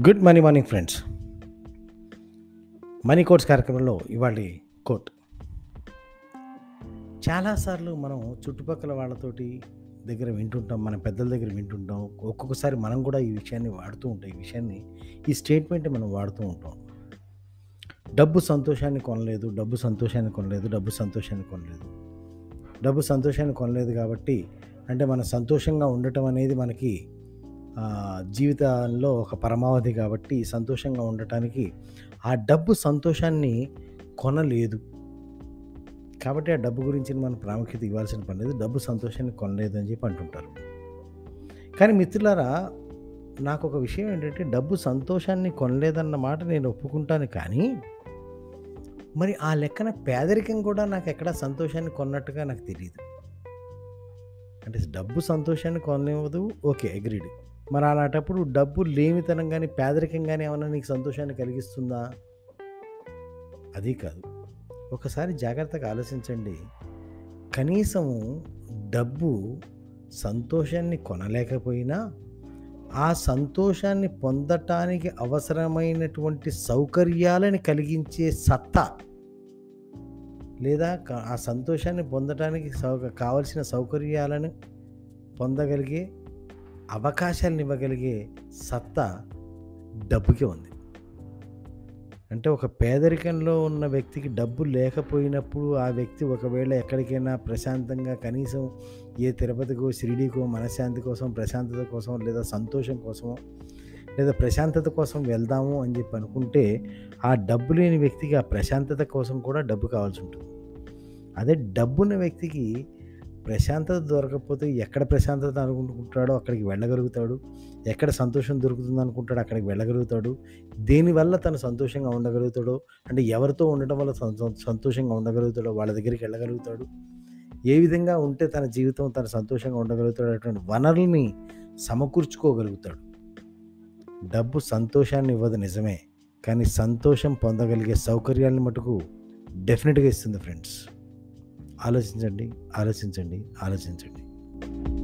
good morning morning friends money quotes కార్యక్రమంలో ఇవాళ coat చాలాసార్లు మనం చుట్టుపక్కల వాళ్ళతోటి దగ్గర వింటుంటాం మన పెద్దల దగ్గర వింటుంటాం ఒక్కొక్కసారి మనం కూడా ఈ విషయాన్ని వాడుతూ ఉంటాం ఈ విషయాన్ని ఈ స్టేట్మెంట్ మనం వాడుతూ ఉంటాం డబ్బు సంతోషాన్ని కొనలేదు డబ్బు సంతోషాన్ని కొనలేదు డబ్బు సంతోషాన్ని కొనలేదు డబ్బు సంతోషాన్ని కొనలేదు కాబట్టి అంటే మన సంతోషంగా ఉండటం అనేది మనకి ఆ, జీవితంలో ఒక పరమావధి కాబట్టి సంతోషంగా ఉండటానికి ఆ డబ్బు సంతోషాన్ని కొనలేదు కాబట్టి ఆ డబ్బు గురించి మనం ప్రాముఖ్యత ఇవ్వాల్సిన పని లేదు డబ్బు సంతోషాన్ని కొనలేదు అని చెప్పి అంటుంటారు కానీ మిత్రులారా నాకు ఒక విషయం ఏంటంటే డబ్బు సంతోషాన్ని కొనలేదన్న మాట నేను ఒప్పుకుంటాను కానీ మరి ఆ లెక్కన పేదరికం కూడా నాకు ఎక్కడ సంతోషాన్ని కొన్నట్టుగా నాకు తెలియదు అంటే డబ్బు సంతోషాన్ని కొనలేవదు ఓకే అగ్రీడ్ మరి అలాంటప్పుడు డబ్బు లేమితనం కానీ పేదరికం కానీ ఏమన్నా నీకు సంతోషాన్ని కలిగిస్తుందా అది కాదు ఒకసారి జాగ్రత్తగా ఆలోచించండి కనీసం డబ్బు సంతోషాన్ని కొనలేకపోయినా ఆ సంతోషాన్ని పొందటానికి అవసరమైనటువంటి సౌకర్యాలని కలిగించే సత్తా లేదా క- ఆ సంతోషాన్ని పొందటానికి సౌ కావలసిన సౌకర్యాలను పొందగలిగే అవకాశాలను ఇవ్వగలిగే సత్తా డబ్బుకి ఉంది అంటే ఒక పేదరికంలో ఉన్న వ్యక్తికి డబ్బు లేకపోయినప్పుడు ఆ వ్యక్తి ఒకవేళ ఎక్కడికైనా ప్రశాంతంగా కనీసం ఏ తిరుపతికో షిరిడీకో మనశ్శాంతి కోసం ప్రశాంతత కోసం లేదా సంతోషం కోసం లేదా ప్రశాంతత కోసం వెళ్దాము అని చెప్పి అనుకుంటే ఆ డబ్బు లేని వ్యక్తికి ఆ ప్రశాంతత కోసం కూడా డబ్బు కావాల్సి ఉంటుంది అదే డబ్బున్న వ్యక్తికి ప్రశాంతత దొరకకపోతే ఎక్కడ ప్రశాంతత అనుకుంటాడో అక్కడికి వెళ్ళగలుగుతాడు ఎక్కడ సంతోషం దొరుకుతుంది అనుకుంటాడో అక్కడికి వెళ్ళగలుగుతాడు దేనివల్ల తను సంతోషంగా ఉండగలుగుతాడో అంటే ఎవరితో ఉండటం వల్ల సం- సంతోషంగా ఉండగలుగుతాడో వాళ్ళ దగ్గరికి వెళ్ళగలుగుతాడు ఏ విధంగా ఉంటే తన జీవితం తన సంతోషంగా ఉండగలుగుతాడు అటువంటి వనరుల్ని సమకూర్చుకోగలుగుతాడు డబ్బు సంతోషాన్ని ఇవ్వదు నిజమే కానీ సంతోషం పొందగలిగే సౌకర్యాలను మటుకు డెఫినెట్గా ఇస్తుంది ఫ్రెండ్స్ ఆలోచించండి ఆలోచించండి ఆలోచించండి